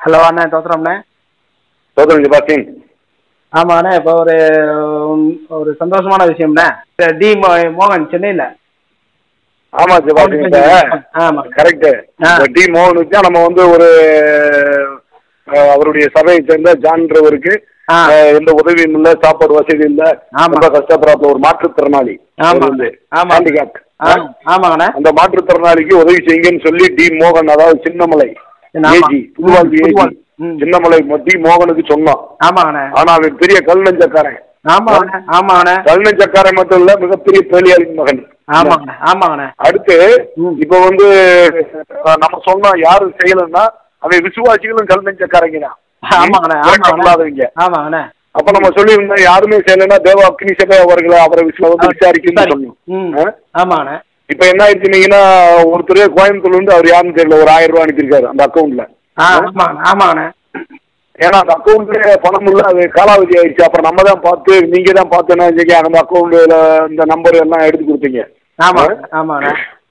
Hello அண்ணா தோத்துறோம்ண்ணே சோதரன் ஜபாசிங் ஆமாம் அண்ணா இப்போ ஒரு உம், ஒரு சந்தோஷமான விஷயம்ண்ணே இந்த டி மோ மோகன் சென்னையில் ஆமா ஜபாசிங் இப்ப ஆமா. கரெக்ட் ஆ. டி மோகனுக்கு தான் நம்ம வந்து ஒரு அஹ், அவருடைய சபையை சேர்ந்த ஜான்றவருக்கு ஆ. அஹ், எந்த உதவியும் இல்ல சாப்பாடு வசதி இல்ல ஆமா. ரொம்ப கஷ்டப்படுற ஒரு மாற்றுத்திறனாளி ஆமா. அவர் வந்து ஆமா. handicapped. ஆ ஆமாங்கண்ணே அந்த மாற்றுத்திறனாளிக்கு உதவி செய்யுங்கன்னு சொல்லி டி மோகன் அதாவது சின்னமலை ஆமா. AG Puthuvazhvu AG Puthuvazhvu. ம். சின்னமலை டி மோகனுக்கு சொன்னோம் ஆமாங்கண்ணே ஆனா அவன் பெரிய கல் நெஞ்சக்காரன் ஆமாங்கண்ணே ஆமாங்கண்ணே கல் நெஞ்சக்காரன் மட்டும் இல்ல மிகப்பெரிய பேலியாளின் மகன் ஆமாங்கண்ணே ஆமாங்கண்ணே அடுத்து ம். இப்ப வந்து அஹ், நம்ம சொன்னோம் யாரும் செய்யலன்னா அவன் விசுவாசிகளும் கல் நெஞ்சக்காரங்க தான் ஆமாங்கண்ணே இல்லாதவங்க ஆமாங்கண்ணே ஆமாங்கண்ணே அப்ப நம்ம சொல்லியிருந்தோம் யாருமே செய்யலைன்னா தேவ அக்னி சபை அவர்களை அவரை விசுவ வந்து விசாரிக்கணும்னு சொன்னோம் ம் ஆ? ஆமாங்கண்ணே இப்ப என்ன ஆயிடுச்சுனீங்கன்னா ஒருத்தர் கோயம்புத்தூர்ல இருந்து அவர் யாருன்னு தெரியல ஒரு ஆயிரம் ரூபாய் அனுப்பியிருக்காரு அந்த அக்கௌண்ட்ல ஆ ஆமாங்கண்ணே ஆமாங்கண்ணே ஏன்னா அந்த அக்கௌண்ட்ல பணம் இல்ல அது காலாவதி ஆயிடுச்சு அப்புறம் நம்ம தான் பார்த்து நீங்க தான் பார்த்து என்ன செஞ்சீங்க அந்த அக்கௌண்ட்ல இந்த நம்பர் எல்லாம் எடுத்து கொடுத்தீங்க ஆமாங்கண்ணே ஆமாங்கண்ணே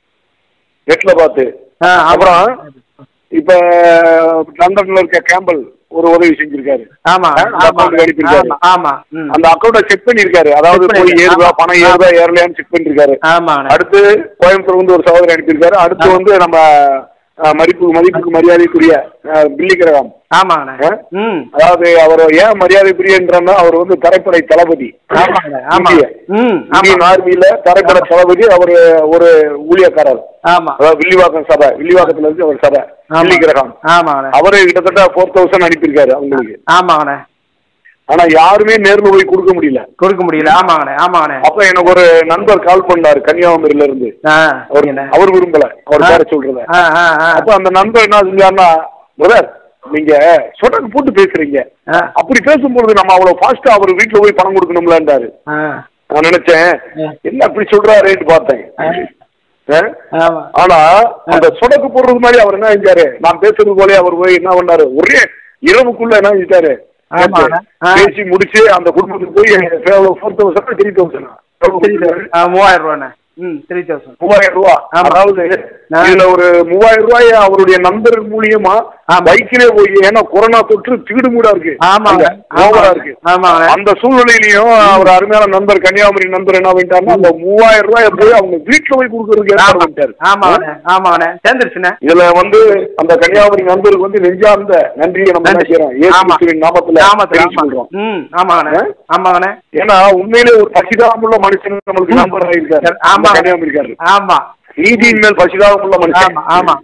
நெட்ல பார்த்து ஆ அப்புறம் அப்புறம் இப்ப லண்டன்ல இருக்க கேம்பல் ஒரு உதவி செஞ்சிருக்காரு ஆமா ஆ, அந்த ஆமா account அனுப்பியிருக்காரு. ஆமா ஆமா ம் அந்த அக்கௌண்ட்டை செக் பண்ணிருக்காரு அதாவது Check போய் பண்ணிருக்காரு. ஏறுதா ஆமா. பணம் ஏறுதா ஏறலையான்னு செக் பண்ணிருக்காரு ஆமாண்ணே அடுத்து கோயம்புத்தூர் வந்து ஒரு சகோதரர் அனுப்பியிருக்காரு அடுத்து ஆமா. வந்து நம்ம அஹ், மதிப்பு மதிப்புக்கு மரியாதைக்குரிய அஹ், பில்லி கிரகம் ஆமாண்ணே ஆ? ம் அதாவது அவர் ஏன் மரியாதைக்குரியன்றன்னா அவர் வந்து தரைப்படை தளபதி ஆமாண்ணே ஆமா இந்திய ம் இந்தியன் ஆமா ஆர்மியில தரைப்படை தளபதி அவர் ஒரு ஊழியக்காரர் ஆமா அதாவது வில்லிவாக்கம் சபை வில்லிவாக்கத்துல இருந்து அவர் சபை ஆமா. பில்லி கிரகம் ஆமாண்ணே அவரு கிட்டத்தட்ட ஃபோர் தௌசண்ட் அனுப்பியிருக்காரு அவங்களுக்கு ஆமாண்ணே ஆனா யாருமே நேர்ல போய் கொடுக்க முடியல கொடுக்க முடியல ஆமாண்ணே ஆமாண்ணே அப்ப எனக்கு ஒரு நண்பர் கால் பண்ணாரு கன்னியாகுமரியில இருந்து ஆ அவர் சரிண்ணே. அவர் விரும்பல அவர் ஆ. பேர சொல்றத ஆ ஆ ஆ அப்ப அந்த நண்பர் என்ன செஞ்சாருன்னா பிரதர் நீங்க சொடக்கு போட்டு பேசுறீங்க ஆ அப்படி பேசும்பொழுது நம்ம அவ்வளவு ஃபாஸ்டா அவர் வீட்டுல போய் பணம் கொடுக்கணும்லன்றாரு ஆ நான் நினைச்சேன் ஆ. என்ன அப்படி சொல்றாருன்னு பார்த்தேன் ஆ. ஆ? ஆமா ஆனா அந்த சொடக்கு போடுறது மாதிரி அவர் என்ன செஞ்சாரு நான் பேசுறது போலே அவர் போய் என்ன பண்ணாரு ஒரே இரவுக்குள்ள என்ன செஞ்சாரு ஆமா. ஆ. பேசி முடிச்சு அந்த குடும்பத்துக்கு போய் four thousand three three thousand ஆ மூவாயிரம் ரூபாண்ணே ம் த்ரீ தௌசண்ட் மூவாயிரம் ரூபா ஆமா. அதாவது ஆ. இதுல ஒரு மூவாயிரம் ரூபாய் அவருடைய நண்பர் மூலியமா ஆமா. பைக்கிலே போய் ஏன்னா கொரோனா தொற்று திடுமுடா இருக்கு ஆமாங்க ஓவரா இருக்கு ஆமாங்க அந்த சூழ்நிலையிலையும் அவர் அருமையான நண்பர் கன்னியாகுமரி நண்பர் என்ன பண்ணிட்டாருன்னா அந்த மூவாயிரம் ரூபாய் போய் அவங்க வீட்டுல போய் கொடுக்கறதுக்கு ஏற்பாடு ஆமா பண்ணிட்டாரு ஆமாண்ணே ஆமாண்ணே சேர்ந்துருச்சுண்ணே இதுல வந்து அந்த கன்னியாகுமரி நண்பருக்கு வந்து நெஞ்சார்ந்த நன்றியை நம்ம நன்றி. நினைக்கிறோம் இயேசு ஆமா. கிறிஸ்துவின் நாமத்துல ஆமாத்துல தெரிவிச்சு ஆமா கொள்றோம் ம் ஆமாங்கண்ணே ஆ? ஆமாங்கண்ணே ஏன்னா உண்மையிலே ஒரு பசிதாபமுள்ள மனுஷன் நம்மளுக்கு ம். நம்பர் ஆயிருக்காரு ஆமா. அந்த கன்னியாகுமரிக்காரர் ஆமா நீதியின் மேல் பசிதாபமுள்ள மனுஷன் ஆமா ஆமா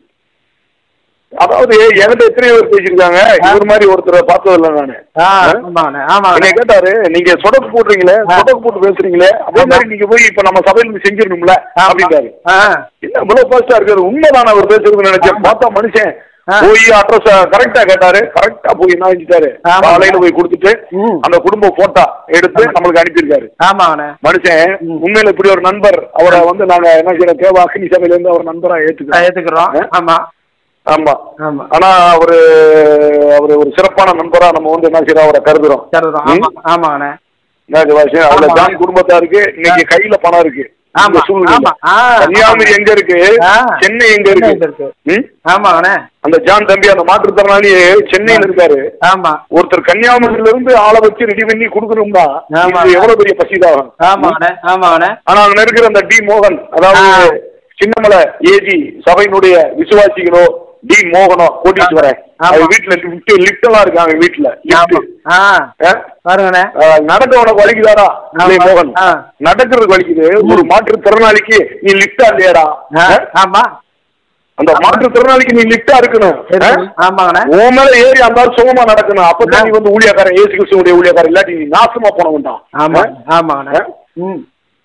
அதாவது என்கிட்ட எத்தனை பேர் பேசியிருக்காங்க இவர் மாதிரி ஒருத்தரை பார்த்ததில்ல நானு ஆ ஆ? ஆமாங்கண்ணே என்னை ஆமாங்கண்ணே கேட்டாரு நீங்க சொடக்கு போடுறீங்களே ஆ. சொடக்கு போட்டு பேசுறீங்களே அதே ஆமா. மாதிரி நீங்க போய் இப்ப நம்ம சபையில இருந்து செஞ்சிடணும்ல அப்படின்ட்டாரு ஆ என்ன இவ்வளவு பாஸ்டா இருக்காரு உண்மைதான் அவர் பேசுறது நினைச்சேன் ஆமா. பார்த்தா மனுஷன் ஆ. போய் அட்ரஸ் கரெக்டா கேட்டாரு கரெக்டா போய் என்ன செஞ்சுட்டாரு ஆமா. காலையில போய் கொடுத்துட்டு ம். அந்த குடும்ப போட்டோ எடுத்து ஆமா. நம்மளுக்கு அனுப்பியிருக்காரு ஆமாங்கண்ணே மனுஷன் ம். உண்மையில இப்படி ஒரு நண்பர் அவரை வந்து நாங்க என்ன செய்யறோம் தேவ அக்னி சபையில இருந்து அவர் நண்பரா ஆ, ஏத்துக்கிறோம் ஏத்துக்கிறோம் ஆ? ஆமா ஆமா ஆமா ஆனா அவரு அவரு ஒரு சிறப்பான நண்பரா நம்ம வந்து என்ன செய்யறோம் அவரை கருதுறோம் சரிதான் ம்? ஆமா ஆமாங்கண்ணே என்ன ஜெவாஷ்? அதுல ஆமா. ஜான் குடும்பத்தாருக்கு இன்னைக்கு கையில பணம் இருக்கு ஆமா இந்த சூழ்நிலையில. ஆமா ஆ கன்னியாகுமரி எங்க இருக்கு ஆ. சென்னை எங்க சென்னை இருக்கு எங்க இருக்கு? ம்? ஆமாங்கண்ணே அந்த ஜான் தம்பி அந்த மாற்றுத்திறனாளி சென்னையில இருக்காரு ஆமா ஒருத்தர் கன்னியாகுமரியில இருந்து ஆளை வச்சு ரெடி பண்ணி கொடுக்கணும்னா ஆமா. இது எவ்வளவு பெரிய பசிதாகும் ஆமாங்கண்ணே ஆமாங்கண்ணே ஆனா அங்க இருக்கிற அந்த டி மோகன் அதாவது ஆ. சின்னமலை ஏஜி சபையினுடைய விசுவாசிகளோ டி மோகனோ கோட்டீஸ்வரன் ஆமா. அது வீட்டுல லிப்ட் லிப்ட் எல்லாம் இருக்காங்க வீட்டுல ஆமா lift. ஆ ஆ? பாருங்கண்ணே ஆ, நடக்க உனக்கு வலிக்குதாடா ஆமா. டேய் மோகன் ஆ. நடக்கிறதுக்கு வலிக்குது ஒரு மாற்றுத்திறனாளிக்கு நீ லிப்டா இல்லையாடா ஆ, ஆ? ஆமா அந்த மாற்றுத்திறனாளிக்கு நீ லிப்டா இருக்கணும் ஆ? ஆமாங்கண்ணே உன் மேல ஏறி அந்த ஆள் சுகமா நடக்கணும் அப்பதான் நீ வந்து ஊழியக்காரன் ஏசு கிறிஸ்துவோட ஊழியக்காரன் இல்லாட்டி நீ நாசமா போனவன் ஆமா தான் ஆமாங்கண்ணே ம்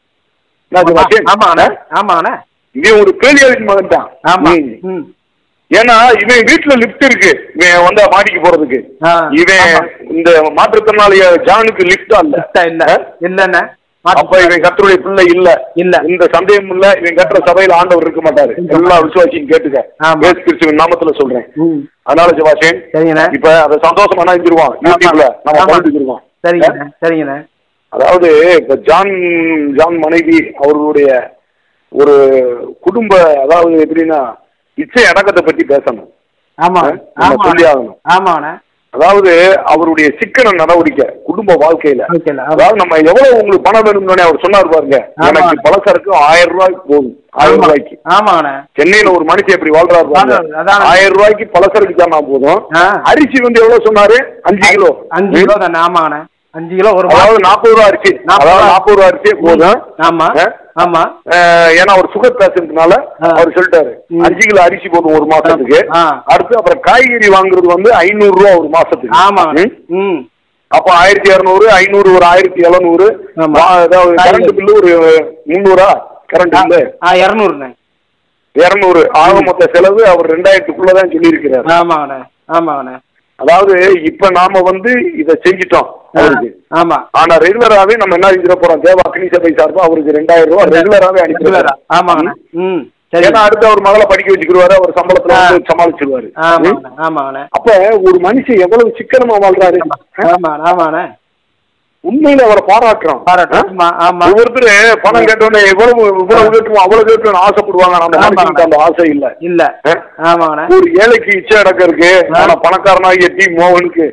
ஆமா ஆமாங்கண்ணே ஆமாங்கண்ணே இவன் ஒரு பேலியாளின் மகன் தான் ஆமா ம். ம் ஏன்னா இவன் வீட்டுல லிப்ட் இருக்கு இவன் வந்து மாடிக்கு போறதுக்கு ஆ, இவன் ஆமா. இந்த மாற்றுத்திறனாளிய ஜானுக்கு லிப்டா இல்ல இல்ல இல்ல ஆ? இல்லண்ணே அப்ப இவன் கத்தருடைய பிள்ளை இல்ல இல்ல. இந்த சந்தேகம் இல்ல இவன் கட்டுற சபையில ஆண்டவர் இருக்க மாட்டாரு இல்ல. எல்லா விசுவாசியும் கேட்டுக்க ஆமா. ஏசு கிறிஸ்துவின் நாமத்துல சொல்றேன் ம் அதனால சிவாசேன் சரிங்கண்ணே இப்ப அதை சந்தோஷமா நினைஞ்சிருவான் யூடியூப்ல நம்ம ஆமா. பகிர்ந்துருவோம் சரிங்கண்ணே சரிங்கண்ணே அதாவது இப்ப ஜான் ஜான் மனைவி அவர்களுடைய ஒரு குடும்ப அதாவது எப்படின்னா இச்சை அடக்கத்தை பத்தி பேசணும் ஆமாம் நம்ம ஆமாம் சொல்லி ஆகணும் ஆமாண்ணே அதாவது அவருடைய சிக்கன நடவடிக்கை குடும்ப வாழ்க்கையில ஓகேல அதாவது நம்ம எவ்வளவு உங்களுக்கு பணம் வேணும்னு அவர் சொன்னார் பாருங்க ஆமா. எனக்கு பலசரக்கு ஆயிரம் ரூபாய்க்கு போதும் ஆயிரம் ரூபாய்க்கு ஆமாண்ணே சென்னையில ஒரு மனுஷன் எப்படி வாழ்றாரு பாருங்க வாழ்றாரு, அதான். ஆயிரம் ரூபாய்க்கு பலசரக்கு தானா போதும் ஆ. அரிசி வந்து எவ்வளவு சொன்னாரு அஞ்சு கிலோ அஞ்சு கிலோ தானே ஆமாண்ணே அஞ்சு கிலோ ஒரு அதாவது மாசம் நாற்பது ரூபா அரிசி நாற்பது அதாவது ரூபா. நாற்பது ரூபா அரிசியே போதும் ஆமா ஆ? ஆமா அஹ், ஏன்னா அவர் சுகர் பேஷண்ட்னால ஆ. அவர் சொல்லிட்டாரு ம். அஞ்சு கிலோ அரிசி போதும் ஒரு மாசத்துக்கு ஆ. அடுத்து அப்புறம் காய்கறி வாங்குறது வந்து ஐநூறு ரூபா ஒரு மாசத்துக்கு ஆமாண்ணே ம்? ம் அப்போ ஆயிரத்தி இரநூறு ஐநூறு ஒரு ஆயிரத்தி எழுநூறு ஆமா. அதாவது காய்கறி. கரண்ட் பில்லு ஒரு முந்நூறா கரண்ட் பில்லு ஆ இரநூறுண்ணே இருநூறு ஆக மொத்த செலவு அவர் ரெண்டாயிரத்துக்குள்ளதான் சொல்லியிருக்கிறார் ஆமாங்கண்ணே ஆமாங்கண்ணே அதாவது இப்ப நாம வந்து இத செஞ்சிட்டோம் அவருக்கு ஆமா ஆனா ரெகுலராவே நம்ம என்ன செஞ்சிட போறோம் தேவா அக்னி சபை சார்பா அவருக்கு ரெண்டாயிரம் ரூபாய் ரெகுலராவே ரெகுலரா அனுப்பி ஆமாங்கண்ணே ம் சரி ஏன்னா அடுத்து அவர் மகளை படிக்க வச்சுக்கிடுவாரு அவர் சம்பளத்துல வந்து சமாளிச்சிருவாரு ம்? ஆமாங்கண்ணே ஆமாங்கண்ணே அப்ப ஒரு மனுஷன் எவ்வளவு சிக்கனமா வாழ்றாரு ஆமா ஆமாண்ணே உண்மையில அவரை பாராட்டுறோம் பாராட்டு ஆமா ஆமா ஒவ்வொருத்தர் பணம் கேட்டோன்னே எவ்வளவு இவ்வளவு கேட்டுருவோம் அவ்வளவு கேட்டுருவோம் ஆசைப்படுவாங்க நம்ம ஆமா. மனுஷனுக்கு அந்த ஆசை இல்ல இல்ல ஆ? ஆமாங்கண்ணே ஒரு ஏழைக்கு இச்சை அடக்கம் இருக்கு ஆனா பணக்காரனாகிய டி மோகனுக்கு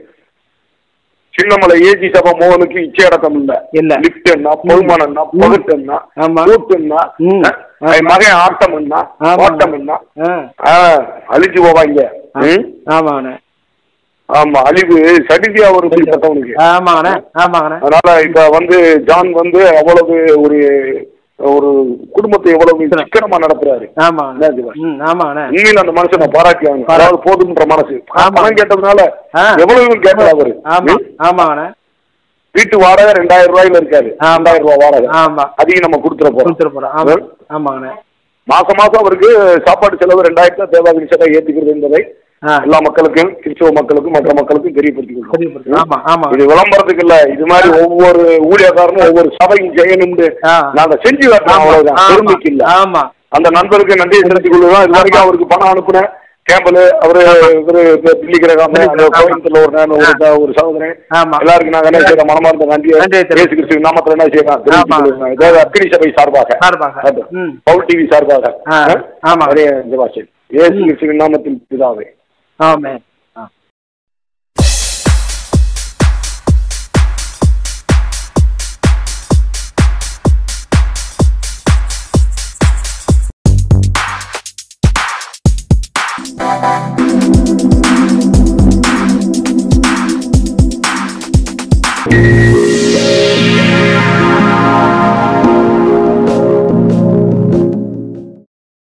சின்னமலை ஏஜி சபா மோகனுக்கு இச்சை அடக்கம் இல்ல இல்ல. லிப்ட் என்ன பகுமானம் என்ன பகுட்டு என்ன ஆமா. கூட்டு என்ன ம். ஆ? அவன் மகன் ஆட்டம் என்ன ஆமா. ஓட்டம் என்ன ஆ ஆ, அழிஞ்சு போவாங்க ம்? ஆமாங்கண்ணே ஆமா அழிவு சடிதியா ஒரு பட்டவனுக்கு ஆமாங்கண்ணே ஆமாங்கண்ணே அதனால இப்ப வந்து ஜான் வந்து அவ்வளவு ஒரு ஒரு குடும்பத்தை எவ்வளவு சிக்கனமா நடத்துறாரு ஆமாங்கண்ணே என்ன சிவா? ம் ஆமாங்கண்ணே உண்மையில அந்த மனுஷனை பாராட்டியாங்க அதாவது போதுன்ற மனசு ஆமா. பணம் கேட்டதுனால ஆ. எவ்வளவு கேட்கல அவரு ஆமா ம்? ஆமாங்கண்ணே வீட்டு வாடகை ரெண்டாயிரம் ரூபாயில இருக்காரு ஆமா. ரெண்டாயிரம் ரூபாய் வாடகை ஆமா அதையும் நம்ம கொடுத்துட போறோம் கொடுத்துட்டு போறோம் ஆமா ஆமாங்கண்ணே மாசம் மாசம் அவருக்கு சாப்பாடு செலவு ரெண்டாயிரத்தி தேவாதி சட்டை ஏத்துக்கிறது என்பதை ஆ எல்லா மக்களுக்கும் கிறிஸ்தவ மக்களுக்கும் மற்ற மக்களுக்கும் தெரியப்படுத்திக் கொள்றோம் தெரியப்படுத்து ஆமா ஆமா இது விளம்பரத்துக்கு இல்ல இது மாதிரி ஒவ்வொரு ஊழியக்காரனும் ஒவ்வொரு சபையும் செய்யணும்னு ஆ. நாங்க செஞ்சு காட்டுறோம் அவ்வளவுதான் ஆமா பெருமைக்கு இல்ல ஆமா அந்த நண்பருக்கு நன்றியை தெரிவித்துக் கொள்ளுதான் இது வரைக்கும் அவருக்கு பணம் அனுப்புனேன் கேம்பல் அவரு இவரு பில்லி கிரகாம கோயம்புத்தூர்ல ஒரு நான் ஒரு த- ஒரு சகோதரன் ஆமா எல்லாருக்கும் நாங்க என்ன செய்யறோம் மனமார்ந்த நன்றியை நன்றியை தெரிவித்துக் இயேசு கிறிஸ்து நாமத்துல என்ன செய்யலாம் தெரிவித்துக் ஆமா. கொள்ளுங்க. இதாவது அக்கினி சபை சார்பாக சார்பாக அது. ம் பவுல் டிவி சார்பாக ஆ, ஆமா. நிறைய இந்த வாசி இயேசு கிறிஸ்துவின் நாமத்தில் பிதாவே ஆமே